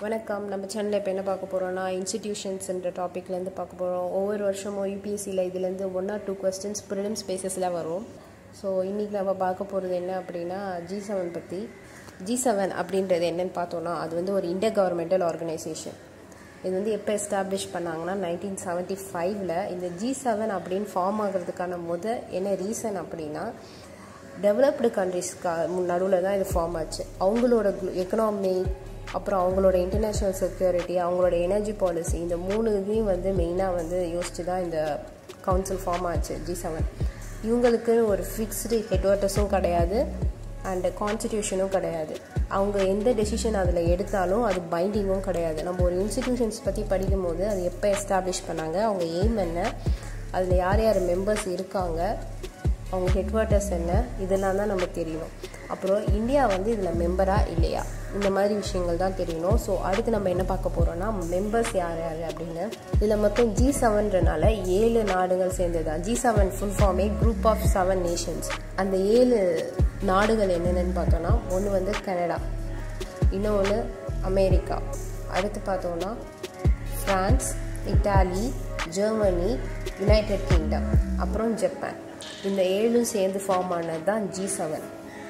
வணக்கம் நம்ம சேனலில் இப்போ என்ன பார்க்க போகிறோம்னா இன்ஸ்டிடியூஷன்ஸ்ன்ற டாப்பிக்லேருந்து பார்க்க போகிறோம் ஒவ்வொரு வருஷமும் யூபிஎஸ்சியில் இதுலேருந்து one or two questions prelims பேசஸில் வரும் ஸோ இன்றைக்கி நம்ம பார்க்க போகிறது என்ன அப்படின்னா ஜி செவன் பற்றி ஜி செவன் அப்படின்றது என்னன்னு பார்த்தோன்னா அது வந்து ஒரு இண்டர் கவர்மெண்டல் ஆர்கனைசேஷன் இது வந்து எப்போ எஸ்டாப்ளிஷ் பண்ணாங்கன்னா நைன்டீன் செவன்ட்டி ஃபைவ்ல இந்த ஜி செவன் அப்படின்னு ஃபார்ம் ஆகிறதுக்கான முத என்ன ரீசன் அப்படின்னா டெவலப்டு கண்ட்ரிஸ்க்கு நடுவில் தான் இது ஃபார்ம் ஆச்சு அவங்களோட எக்கனாமி அப்புறம் அவங்களோட இன்டர்நேஷ்னல் செக்யூரிட்டி அவங்களோட எனர்ஜி பாலிசி இந்த மூணு இதையும் வந்து மெயினாக வந்து யோசிச்சு தான் இந்த கவுன்சில் ஃபார்ம் ஆச்சு ஜி செவன் இவங்களுக்கு ஒரு ஃபிக்ஸ்டு ஹெட்வார்ட்டர்ஸும் கிடையாது அண்டு கான்ஸ்டியூஷனும் கிடையாது அவங்க எந்த டெசிஷன் அதில் எடுத்தாலும் அது பைண்டிங்கும் கிடையாது நம்ம ஒரு இன்ஸ்டிடியூஷன்ஸ் பற்றி படிக்கும்போது அது எப்போ எஸ்டாப்ளிஷ் பண்ணாங்க அவங்க எய்ம் என்ன அதில் யார் யார் மெம்பர்ஸ் இருக்காங்க அவங்க ஹெட்வார்ட்டர்ஸ் என்ன இதெல்லாம் தான் நம்ம தெரியணும் அப்புறம் இந்தியா வந்து இதில் மெம்பரா இல்லையா இந்த மாதிரி விஷயங்கள் தான் தெரியணும் ஸோ அடுத்து நம்ம என்ன பார்க்க போகிறோம்னா மெம்பர்ஸ் யார் யார் அப்படின்னு இதில் மொத்தம் ஜி செவன்றனால ஏழு நாடுகள் சேர்ந்தது தான் ஜி செவன் ஃபுல் ஃபார்மே குரூப் ஆஃப் செவன் நேஷன்ஸ் அந்த ஏழு நாடுகள் என்னென்னு பார்த்தோன்னா ஒன்று வந்து கனடா இன்னொன்று அமெரிக்கா அடுத்து பார்த்தோன்னா France Italy Germany United Kingdom அப்புறம் ஜப்பான் இந்த ஏழும் சேர்ந்து ஃபார்ம் ஆனது தான் ஜி செவன்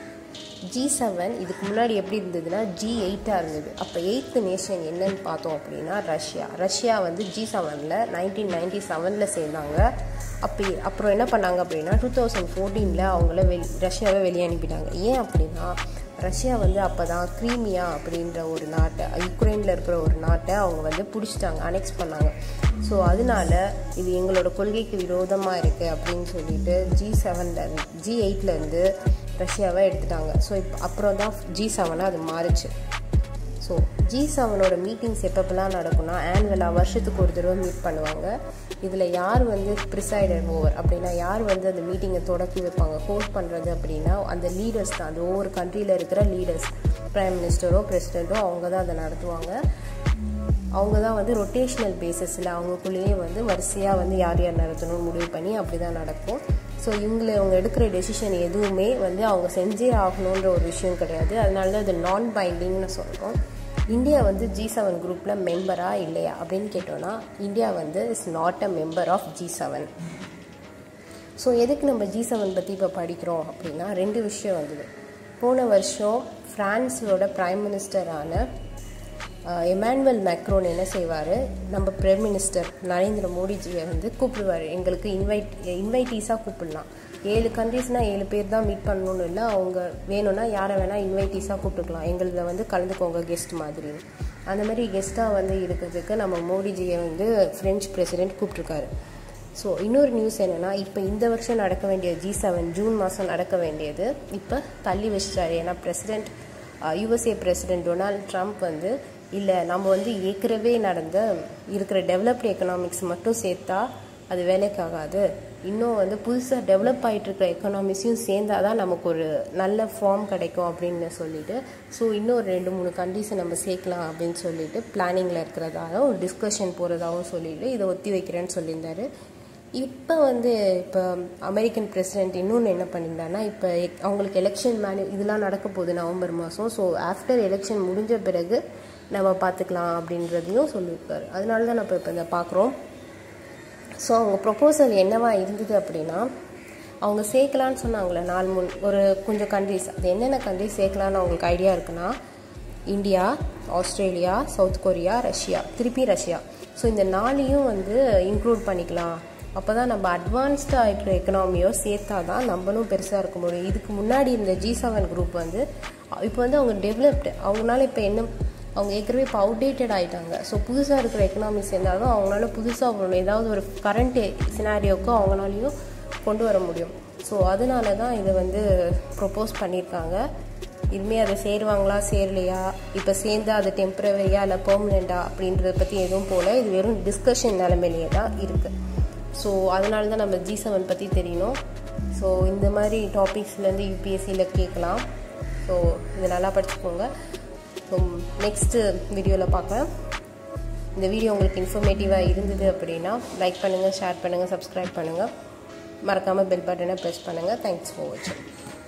ஜி செவன் இதுக்கு முன்னாடி எப்படி இருந்ததுன்னா ஜி எயிட்டாக இருந்தது அப்போ எயித்து நேஷன் என்னன்னு பார்த்தோம் அப்படின்னா ரஷ்யா ரஷ்யா வந்து ஜி செவனில் நைன்டீன் நைன்டி செவனில் சேர்ந்தாங்க அப்போ அப்புறம் என்ன பண்ணாங்க அப்படின்னா டூ தௌசண்ட் ஃபோர்டீனில் அவங்கள வெளி ரஷ்யாவை வெளியே அனுப்பிட்டாங்க ஏன் அப்படின்னா ரஷ்யா வந்து அப்போ தான் க்ரீமியா அப்படின்ற ஒரு நாட்டை யுக்ரைனில் இருக்கிற ஒரு நாட்டை அவங்க வந்து பிடிச்சிட்டாங்க அனெக்ஸ் பண்ணாங்க ஸோ அதனால இது எங்களோட கொள்கைக்கு விரோதமாக இருக்குது அப்படின்னு சொல்லிட்டு ஜி செவனில் ஜி எயிட்லேருந்து ரஷ்யாவை எடுத்துட்டாங்க ஸோ இப்போ அப்புறம் தான் ஜி செவனாக அது மாறுச்சு ஸோ ஜி செவனோட மீட்டிங்ஸ் எப்பப்பெல்லாம் நடக்கும்னா ஆனுவலாக வருஷத்துக்கு ஒரு தடவை மீட் பண்ணுவாங்க இதில் யார் வந்து ப்ரிசைடர் ஓவர் அப்படின்னா யார் வந்து அந்த மீட்டிங்கை தொடக்கி வைப்பாங்க ஹோஸ்ட் பண்ணுறது அப்படின்னா அந்த லீடர்ஸ் தான் அந்த ஒவ்வொரு கண்ட்ரியில் இருக்கிற லீடர்ஸ் ப்ரைம் மினிஸ்டரோ பிரசிடெண்ட்டோ அவங்க தான் அதை நடத்துவாங்க அவங்க தான் வந்து ரொட்டேஷ்னல் பேசிஸில் அவங்களுக்குள்ளேயே வந்து வரிசையாக வந்து யார் யார் நடத்தணும்னு முடிவு பண்ணி அப்படி தான் நடக்கும் ஸோ இவங்களை அவங்க எடுக்கிற டெசிஷன் எதுவுமே வந்து அவங்க செஞ்சே ஆகணுன்ற ஒரு விஷயம் கிடையாது அதனால தான் இது நான் பைண்டிங்னு சொல்கிறோம் இந்தியா வந்து ஜி செவன் குரூப்பில் மெம்பரா இல்லையா அப்படின்னு கேட்டோன்னா இந்தியா வந்து is not a member of G seven so எதுக்கு நம்ம ஜி செவன் பற்றி இப்போ படிக்கிறோம் அப்படின்னா ரெண்டு விஷயம் வந்தது போன வருஷம் ஃப்ரான்ஸோட ப்ரைம் மினிஸ்டரான எமானுவல் மேக்ரோன் என்ன செய்வார் நம்ம பிரைம் மினிஸ்டர் நரேந்திர மோடிஜியை வந்து கூப்பிடுவார் எங்களுக்கு இன்வைட் இன்வைட்டீஸாக கூப்பிடலாம் ஏழு கண்ட்ரீஸ்னால் ஏழு பேர் தான் மீட் பண்ணணும்னு இல்லை அவங்க வேணும்னா யாரை வேணால் இன்வைட்டீஸாக கூப்பிட்டுக்கலாம் எங்களில் வந்து கலந்துக்கோங்க கெஸ்ட் மாதிரி அந்த மாதிரி கெஸ்ட்டாக வந்து இருக்கிறதுக்கு நம்ம மோடிஜியை வந்து ஃப்ரெஞ்ச் பிரசிடென்ட் கூப்பிட்ருக்காரு ஸோ இன்னொரு நியூஸ் என்னென்னா இப்போ இந்த வருஷம் நடக்க வேண்டிய ஜி செவன் ஜூன் மாதம் நடக்க வேண்டியது இப்போ தள்ளி வச்சிட்டாரு ஏன்னா president USA president Donald Trump வந்து இல்லை நம்ம வந்து ஏற்கனவே நடந்த இருக்கிற டெவலப்டு எக்கனாமிக்ஸ் மட்டும் சேர்த்தா அது வேலைக்காகாது இன்னும் வந்து புதுசாக டெவலப் ஆகிட்டு இருக்கிற எக்கனாமிக்ஸையும் சேர்ந்தா தான் நமக்கு ஒரு நல்ல ஃபார்ம் கிடைக்கும் அப்படின்னு சொல்லிட்டு ஸோ இன்னும் ஒரு ரெண்டு மூணு கண்ட்ரிஸை நம்ம சேர்க்கலாம் அப்படின்னு சொல்லிட்டு பிளானிங்கில் இருக்கிறதாகவும் ஒரு டிஸ்கஷன் போகிறதாகவும் சொல்லிட்டு இதை ஒத்தி வைக்கிறேன்னு சொல்லியிருந்தாரு இப்போ வந்து இப்போ அமெரிக்கன் பிரசிடென்ட் இன்னொன்று என்ன பண்ணியிருந்தாருன்னா இப்போ அவங்களுக்கு எலெக்ஷன் மேனு இதெல்லாம் நடக்க போகுது நவம்பர் மாதம் ஸோ ஆஃப்டர் எலெக்ஷன் முடிஞ்ச பிறகு நம்ம பார்த்துக்கலாம் அப்படின்றதையும் சொல்லியிருக்காரு அதனால தான் நம்ம இப்போ இந்த பார்க்குறோம் ஸோ அவங்க ப்ரொப்போசல் என்னவா இருந்தது அப்படின்னா அவங்க சேர்க்கலான்னு சொன்னாங்களே நாலு மூணு ஒரு கொஞ்சம் கண்ட்ரிஸ் அது என்னென்ன கண்ட்ரிஸ் சேர்க்கலான்னு அவங்களுக்கு ஐடியா இருக்குன்னா India Australia South Korea Russia திருப்பி ரஷ்யா ஸோ இந்த நாளையும் வந்து இன்க்ளூட் பண்ணிக்கலாம் அப்போ தான் நம்ம அட்வான்ஸ்டாக இருக்கிற எக்கனாமியோ சேர்த்தா தான் நம்மளும் பெருசாக இருக்க முடியும் இதுக்கு முன்னாடி இருந்த ஜி செவன் குரூப் வந்து இப்போ வந்து அவங்க டெவலப்டு அவங்களால இப்போ என்ன அவங்க ஏற்கனவே இப்போ அவுடேட்டட் ஆகிட்டாங்க ஸோ புதுசாக இருக்கிற எக்கனாமிக்ஸ் இருந்தாலும் அவங்களால புதுசாக ஒரு ஏதாவது ஒரு கரண்ட் சினாரியோக்கோ அவங்களாலையும் கொண்டு வர முடியும் ஸோ அதனால தான் இதை வந்து ப்ரொப்போஸ் பண்ணியிருக்காங்க இனிமேல் அதை சேருவாங்களா சேரலையா இப்போ சேர்ந்து அது டெம்பரவரியா இல்லை பெர்மனெண்ட்டா அப்படின்றத பற்றி எதுவும் போல இது வெறும் டிஸ்கஷன் நிலைமையிலேயே தான் இருக்குது ஸோ அதனால தான் நம்ம ஜி செவன் பற்றி தெரியணும் ஸோ இந்த மாதிரி டாபிக்ஸ்லேருந்து யூபிஎஸ்சியில் கேட்கலாம் ஸோ இதை நல்லா படிச்சுக்கோங்க ஸோ நெக்ஸ்ட்டு வீடியோவில் பார்க்கலாம் இந்த வீடியோ உங்களுக்கு இன்ஃபர்மேட்டிவாக இருந்தது அப்படின்னா லைக் பண்ணுங்கள் ஷேர் பண்ணுங்கள் சப்ஸ்கிரைப் பண்ணுங்கள் மறக்காமல் பெல் பட்டனை ப்ரெஸ் பண்ணுங்கள் தேங்க்ஸ் ஃபார் வாட்சிங்